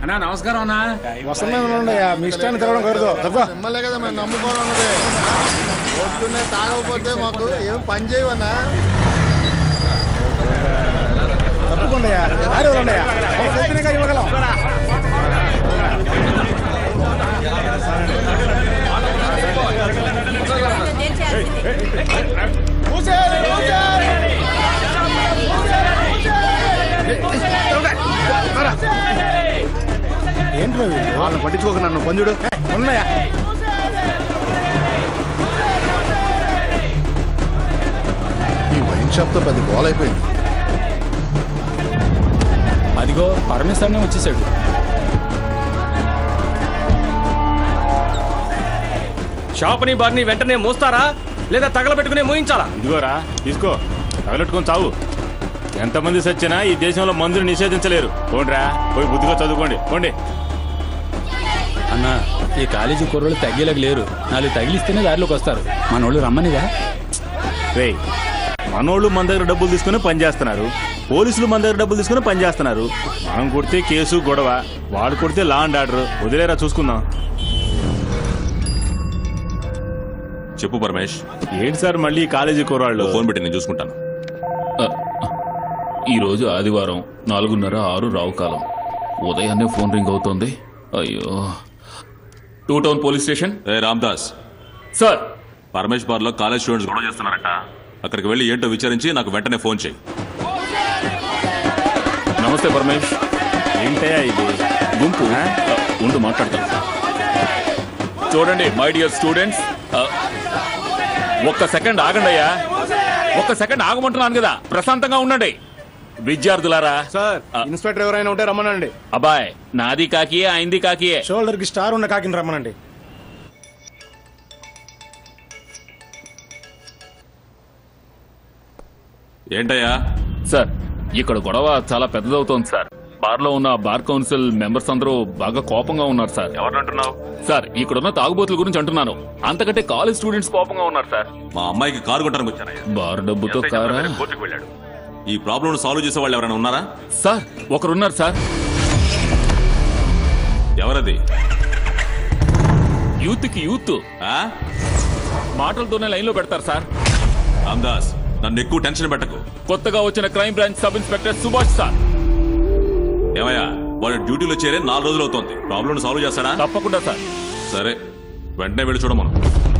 అన్నా నమస్కారం అన్నా వస్తున్నాయి మీ ఇష్టాన్ని తిరగడం కరుదు తప్ప మిమ్మల్నే కదా మేము నమ్ముకోవాలన్నది పొద్దున్నే తాగకపోతే మాకు ఏం పని చేయవన్నా తప్పకుండా దారి వదలండియా. ఒక పొద్దునగా ఇవ్వగలం ఏంట్రా వీళ్ళు? వాళ్ళని పట్టించుకోక నన్ను పంజుడు ఉన్నాయా ఈ వైన్ షాప్ తో పెద్ద గోల్ అయిపోయింది అదిగో పరమేశ్వరనే వచ్చేసాడు షాప్ని బార్ని వెంటనే మోస్తారా లేదా తగలబెట్టుకునే మోయించాలా ఇదిగోరా తీసుకో తగలెట్టుకొని చావు ఎంతమంది సచ్చినా ఈ దేశంలో మందుని నిషేధించలేరు పోండ్రా పోయి బుద్ధిగా చదువుకోండి పోండి అన్న ఈ కాలేజీ కుర్రోళ్ళు తగ్గేలాగా లేరు నాలుగు తగిలిస్తేనే దారిలోకి వస్తారు మనోళ్ళు రమ్మనిదా రేయ్ మనోళ్ళు మన దగ్గర డబ్బులు తీసుకుని పని చేస్తున్నారు పోలీసులు మన దగ్గర డబ్బులు తీసుకుని పని చేస్తున్నారు మనం కొడితే కేసు గొడవ వాడు కొడితే లా అండ్ ఆర్డర్ వదిలేరా చూసుకుందాం చెప్పు పరమేష్ ఏంటి సార్ మళ్ళీ ఈ కాలేజీ కుర్రాళ్ళు ఫోన్ పెట్టి నేను చూసుకుంటాను ఈరోజు ఆదివారం నాలుగున్నర ఆరు రావు కాలం ఉదయాన్నే ఫోన్ రింగ్ అవుతోంది అయ్యో టూ టౌన్ పోలీస్ స్టేషన్ ఏ రామ్దాస్ సార్ పరమేష్ బార్ లో కాలేజ్ స్టూడెంట్స్ గొడవ చేస్తున్నారట అక్కడికి వెళ్ళి ఏంటో విచారించి నాకు వెంటనే ఫోన్ చేయి నమస్తే పరమేష్ ఏంటయ్యా ఇది గుంపు ఆ, ఉండు మాట్లాడతాను చూడండి మై డియర్ స్టూడెంట్స్ ఒక్క సెకండ్ ఆగండి అయ్యా ఒక్క సెకండ్ ఆగమంటున్నాను కదా ప్రశాంతంగా ఉండండి విద్యార్థులారా సార్ ఇన్స్పెక్టర్ ఎవరైనా ఉంటే రమ్మనండి అబ్బాయ్ నాది కాకియే అయింది కాకియే షోల్డర్ కి స్టార్ ఉన్న కాకిని రమ్మనండి ఏంటయ్యా సార్ ఇక్కడ గొడవ చాలా పెద్దదవుతోంది సార్ బార్ లో ఉన్న బార్ కౌన్సిల్ మెంబర్స్ అందరూ బాగా కోపంగా ఉన్నారు సార్ ఎవరంటున్నావు సార్ ఇక్కడున్న తాగుబోతుల గురించి అంటున్నాను అంతకంటే కాలేజ్ స్టూడెంట్స్ కోపంగా ఉన్నారు సార్ మా అమ్మాయికి కారు కొట్టడానికి వచ్చానయ్యా బార్ డబ్బుతో కారా కోర్టుకు వెళ్ళాడు ఈ ప్రాబ్లం సాల్వ్ చేసే వాళ్ళు ఎవరైనా ఉన్నారా సార్ ఒకరున్నారు సార్ ఎవరది యూత్ కి యూత్ ఆ? మాటలతోనే లైన్ లో పెడతారు సార్ రామ్దాస్ నన్ను ఎక్కువ టెన్షన్ పెట్టకు కొత్తగా వచ్చిన crime branch sub inspector Subhash sir ఏమయ్యా వాడు డ్యూటీలో చేరే నాలుగు రోజులు అవుతోంది ప్రాబ్లం సాల్వ్ చేస్తాడా తప్పకుండా సార్ సరే వెంటనే వెళ్ళి చూడమను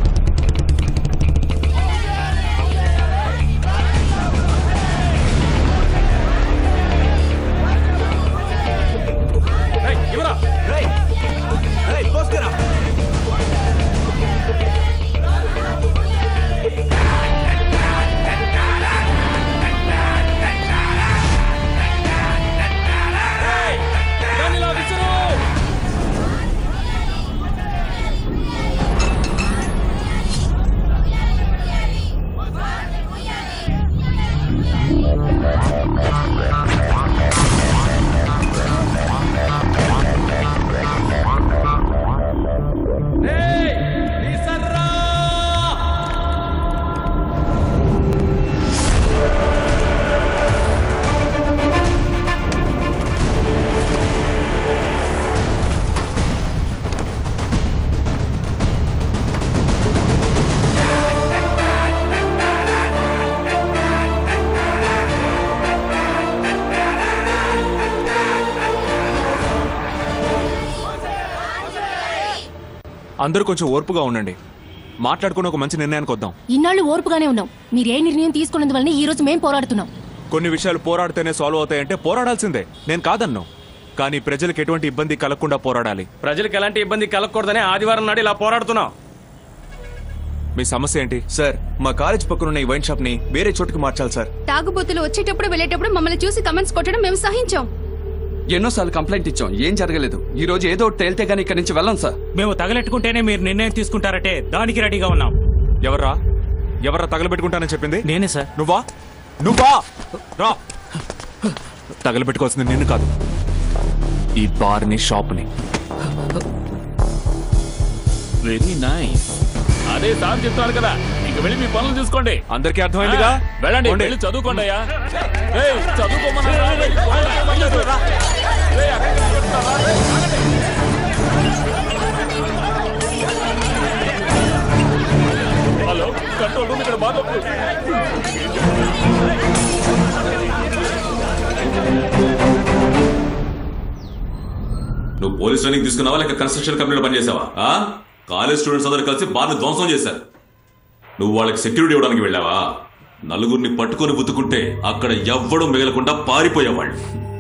అందరూ కొంచెం ఓర్పుగా ఉండండి మాట్లాడుకుని ఒక మంచి నిర్ణయానికి వద్దాం ఇన్నాళ్ళు ఓర్పుగానే ఉన్నాం మీరు ఏ నిర్ణయం తీసుకున్నందువల్ల ఈ రోజు మేం పోరాడుతున్నాం కొన్ని విషయాలు పోరాడితేనే సాల్వ్ అవుతాయంటే పోరాడాల్సిందే నేను కాదన్ను కానీ ప్రజలకు ఎటువంటి ఇబ్బంది కలగకుండా పోరాడాలి ప్రజలకు ఎలాంటి ఇబ్బంది కలగకూడదని ఆదివారం నాడు ఇలా పోరాడుతున్నాం మీ సమస్య ఏంటి సార్ మా కాలేజ్ పక్కనున్న ఈ వైన్ షాప్ ని వేరే చోటుకి మార్చాలి సార్ తాగుబోతులు వచ్చేటప్పుడు వెళ్ళేటప్పుడు మమ్మల్ని చూసి కమెంట్స్ కొట్టడం మేము సహించాం ఎన్నోసార్లు కంప్లైంట్ ఇచ్చాం ఏం జరగలేదు ఈ రోజు ఏదో ఒకటి తేలితే గానీ ఇక్కడి నుంచి వెళ్ళం సార్ మేము తగలెట్టుకుంటేనే మీరు నిర్ణయం తీసుకుంటారటే దానికి రెడీగా ఉన్నాం ఎవర్రా ఎవర్రా తగలబెట్టుకుంటానని చెప్పింది నేనే సార్ నువ్వా నువ్వా రా తగలబెట్టుకోవాల్సింది నిన్ను కాదు ఈ బార్ని షాప్ని వెరీ నైస్ అదే సార్ చెప్తాను కదా ఇంక వెళ్ళి మీ పనులు చూసుకోండి అందరికీ అర్థమైందిగా ఆ, వెళ్ళండి పోండి. వెళ్ళి చదువుకోండి అయ్యా ఏయ్, చదువుకోమన్నారా? వెళ్ళి పోండి. ఏయ్, అక్కడికి వెళ్తావా? నువ్వు పోలీస్ ట్రైనింగ్ తీసుకున్నావా లేక కన్స్ట్రక్షన్ కంపెనీలో పనిచేసావా ఆ? కాలేజ్ స్టూడెంట్స్ అందరూ కలిసి బార్ని ధ్వంసం చేశారు నువ్వు వాళ్ళకి సెక్యూరిటీ ఇవ్వడానికి వెళ్ళావా నలుగురిని పట్టుకొని ఉతుకుంటే అక్కడ ఎవ్వడం మిగలకుండా పారిపోయేవాళ్ళు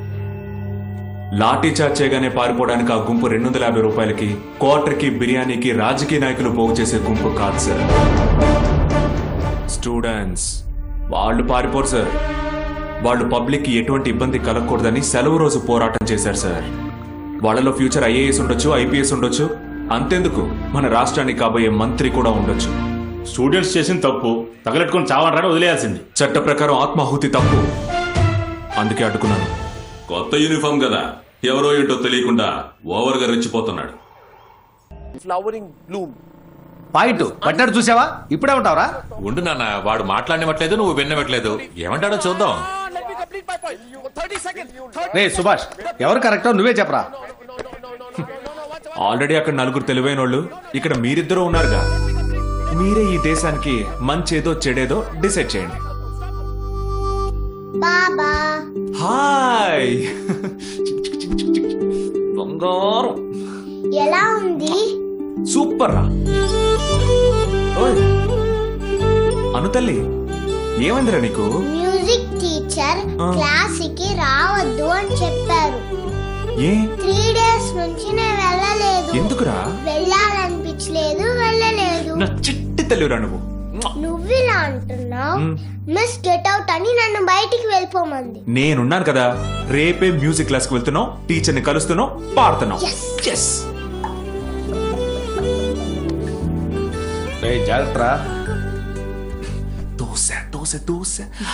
లాఠీ చార్జ్ చేయగానే పారిపోవడానికి ఆ గుంపు రెండు వందల యాభై రూపాయలకి క్వార్టర్కి బిర్యానీకి రాజకీయ నాయకులు పోగు చేసే గుంపు కాదు సార్ స్టూడెంట్స్ వాళ్ళు పారిపోరు సార్ వాళ్ళు పబ్లిక్కి ఎటువంటి ఇబ్బంది కలగకూడదని సెలవు రోజు పోరాటం చేశారు సార్ వాళ్ళలో ఫ్యూచర్ ఐఏఎస్ ఉండొచ్చు ఐపీఎస్ ఉండొచ్చు అంతెందుకు మన రాష్ట్రానికి కాబోయే మంత్రి కూడా ఉండొచ్చు స్టూడెంట్స్ చేసిన తప్పు తగలెట్టుకొని చావని వదిలేయాల్సింది చట్ట ప్రకారం ఆత్మాహుతి తప్పు అందుకే అడ్డుకున్నాను కొత్త యూనిఫామ్ కదా ఎవరో ఏంటో తెలియకుండా ఓవర్ గా రెచ్చిపోతున్నాడు ఫ్లవరింగ్ బ్లూమ్ పాయింట్ పట్టినట్టు చూసావా ఇప్పుడే ఉంటావరా ఉండు నాన్న వాడు మాట్లాడినట్లేదు నువ్వు విన్నవట్లేదు ఏమంటాడో చూద్దాం రే సుభాష్ ఎవరు కరెక్టో నువ్వే చెప్పరా ఆల్రెడీ అక్కడ నలుగురు తెలివైన వాళ్ళు ఇక్కడ మీరిద్దరూ ఉన్నారుగా మీరే ఈ దేశానికి మంచేదో చెడేదో డిసైడ్ చేయండి బాబా హాయ్ బంగారం ఎలా ఉంది సూపర్ రా ఓయ్. అను తల్లి ఏమైందిరా నీకు మ్యూజిక్ టీచర్ ఆ. క్లాస్కి రావద్దు అని చెప్పారు ఏ త్రీ డేస్ నుంచి నేను వెళ్ళలేదు ఎందుకురా వెళ్ళాలనిపించలేదు వెళ్ళలేదు నా చిట్టి తల్లిరా నువ్వు నువ్వు ఇలా అంటున్నావు మ్. మిస్ గెట్ అవుట్ అని నన్ను బయటికి వెళ్ళిపోమంది నేనున్నాను కదా రేపే మ్యూజిక్ క్లాస్ కి వెళ్తున్నావు టీచర్ని కలుస్తున్నావు పాడుతున్నావు Yes. రే జాగ్రత్త దోశ దోశ దోశ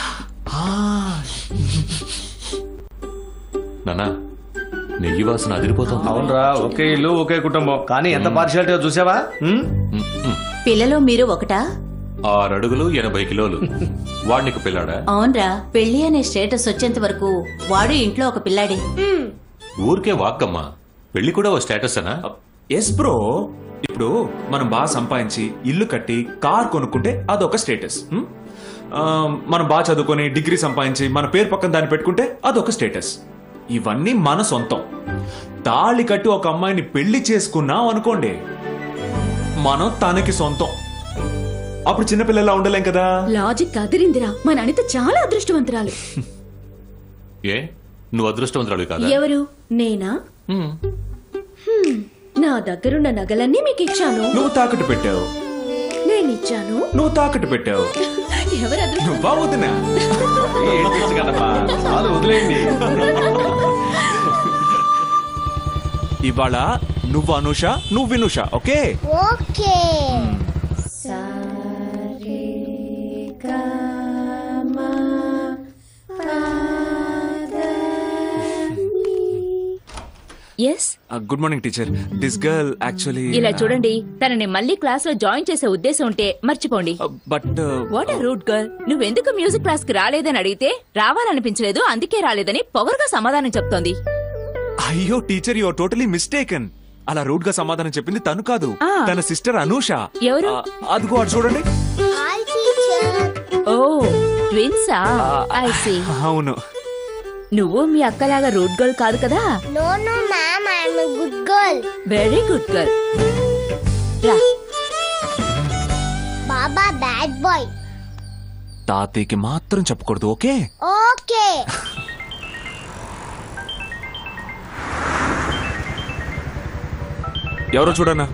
నానా నెయ్యి వాసన అదిరిపోతుంది అవునరా ఒకే ఇల్లు ఒకే కుటుంబం కానీ ఎంత పార్షియాలిటీగా చూసావా ఉమ్? పిల్లలో మీరు ఒకటా ఆరు అడుగులు ఎనభై కిలోలు వాడు నీకు పిల్లాడా అవునరా పెళ్లి అనే స్టేటస్ వచ్చేంత వరకు వాడు ఇంట్లో ఒక పిల్లాడే ఊరికే వాక్కమ్మా పెళ్లి కూడా ఓ స్టేటస్ అనా ఎస్ బ్రో ఇప్పుడు మనం బాగా సంపాదించి ఇల్లు కట్టి కార్ కొనుక్కుంటే అదొక స్టేటస్ హ్మ్? ఆ, మనం బాగా చదువుకొని డిగ్రీ సంపాదించి మన పేరు పక్కన దాన్ని పెట్టుకుంటే అదొక స్టేటస్ ఇవన్నీ మన సొంతం తాళి కట్టి ఒక అమ్మాయిని పెళ్లి చేసుకున్నాం అనుకోండి మనం తనకి సొంతం అప్పుడు చిన్నపిల్లలా ఉండలేం కదా లాజిక్ అదిరిందిరా మన అనిత చాలా అదృష్టవంతురాలు ఏ నువ్వు అదృష్టవంతురాలు కాదా ఎవరు నేనా హ్మ్. హ్మ్, నా దగ్గరున్న నగలన్నీ మీకు ఇచ్చాను నువ్వు తాకట్టు పెట్టావు నేను ఇచ్చాను నువ్వు తాకట్టు పెట్టావు ఎవరు అదృష్టం నువ్వా వదినా ఏడ్పించు కదమ్మా. చాలు వదిలేయండి ఇవాళ నువ్వు అనుష నువ్వు Vinusha okay okay yes good morning teacher this girl actually ఇలా చూడండి తనని మళ్ళీ క్లాస్ లో జాయిన్ చేసే ఉద్దేశం ఉంటే మర్చిపోండి but what a rude girl నువ్వెందుకు మ్యూజిక్ క్లాస్ కి రాలేదని అడిగితే రావాలనిపించలేదు అందుకే రాలేదని పవర్ గా సమాధానం చెప్తోంది అయ్యో టీచర్ యువర్ టోటలీ మిస్టేకన్ అలా రూట్ గా సమాధానం చెప్పింది తను కాదు ఆ. తన సిస్టర్ అనూష ఎవరు? ఆ, అదిగో అటు చూడండి హాయ్ టీచర్ ఓ ట్విన్సా ఐ సీ అవును నువ్వు మీ అక్కలాగా రూట్ గర్ల్ కాదు కదా no no ma'am I'm a good girl very good girl రా బాబా బ్యాడ్ బాయ్ తాతయ్యకి మాత్రం చెప్పకూడదు ఓకే ఓకే ఎవరో చూడన్నా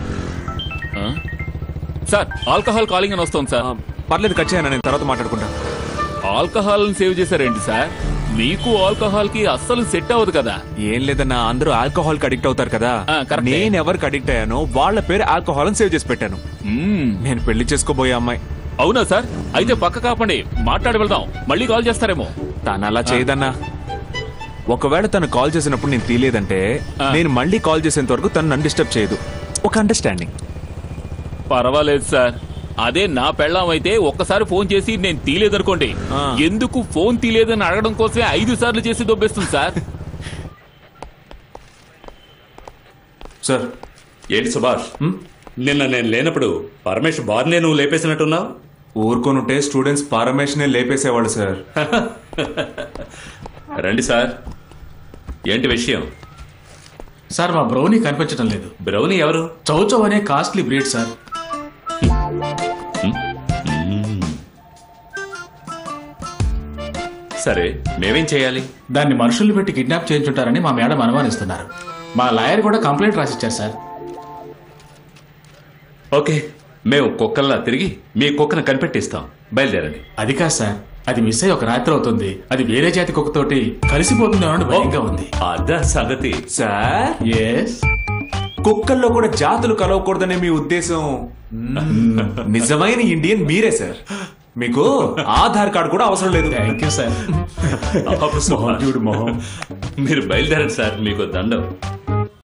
సార్ ఆల్కహాల్ కాలింగ్ అని వస్తుంది సార్ పర్లేదు కట్ చేయనా నేను తర్వాత మాట్లాడుకుంటా ఆల్కహాల్ సేవ్ చేశారేంటి సార్ మీకు ఆల్కహాల్ కి అస్సలు సెట్ అవ్వదు కదా ఏం లేదన్నా అందరూ ఆల్కహాల్ కి అడిక్ట్ అవుతారు కదా ఆ, కరెక్టే. నేను ఎవరికి అడిక్ట్ అయ్యానో వాళ్ళ పేరు ఆల్కహాల్ అని సేవ్ చేసి పెట్టాను నేను పెళ్లి చేసుకోబోయే అమ్మాయి అవునా సార్ అయితే పక్క కాపండి మాట్లాడి వెళ్దాం మళ్ళీ కాల్ చేస్తారేమో తను అలా చేయదన్నా ఒకవేళ తను కాల్ చేసినప్పుడు నేను తీయలేదంటే నేను మళ్ళీ కాల్ చేసేంత వరకు తను నన్ను డిస్టర్బ్ చేయదు ఒక అండర్స్టాండింగ్ పర్వాలేదు సార్ అదే నా పెళ్ళాం అయితే ఒక్కసారి ఫోన్ చేసి నేను తీలేదనుకోండి ఎందుకు ఫోన్ తీలేదని అడగడం కోసమే ఐదు సార్లు చేసి దొబ్బేస్తుంది సార్ సార్ ఏంటి సుభాష్ నిన్న నేను లేనప్పుడు పరమేష్ బార్నే నువ్వు లేపేసినట్టున్నావు ఊరుకోనుంటే స్టూడెంట్స్ పారమేషనే లేపేసేవాళ్ళు సార్ రండి సార్ ఏంటి విషయం సార్ మా బ్రౌనీ కనిపించడం లేదు బ్రౌనీ ఎవరు చౌచౌ అనే కాస్ట్లీ బ్రీడ్ సార్ సరే మేమేం చేయాలి దాన్ని మనుషుల్ని పెట్టి కిడ్నాప్ చేయించుంటారని మా మేడం అనుమానిస్తున్నారు మా లాయర్ కూడా కంప్లైంట్ రాసిచ్చారు సార్ ఓకే మేము కుక్కల్లా తిరిగి మీ కుక్కను కనిపెట్టిస్తాం బయలుదేరండి అది కాదు సార్ అది మిస్ అయ్యి ఒక రాత్రి అవుతుంది అది వేరే జాతి కుక్కతోటి కలిసిపోతుంది అని భయంగా ఉంది అదా సంగతి సార్ ఎస్ కుక్కల్లో కూడా జాతులు కలవకూడదనే మీ ఉద్దేశం మ్మ్. నిజమైన ఇండియన్ మీరే సార్ మీకు ఆధార్ కార్డు కూడా అవసరం లేదు థ్యాంక్ యూ సార్ చూడు మొహం మీరు బయలుదేరండి సార్ మీకు దండం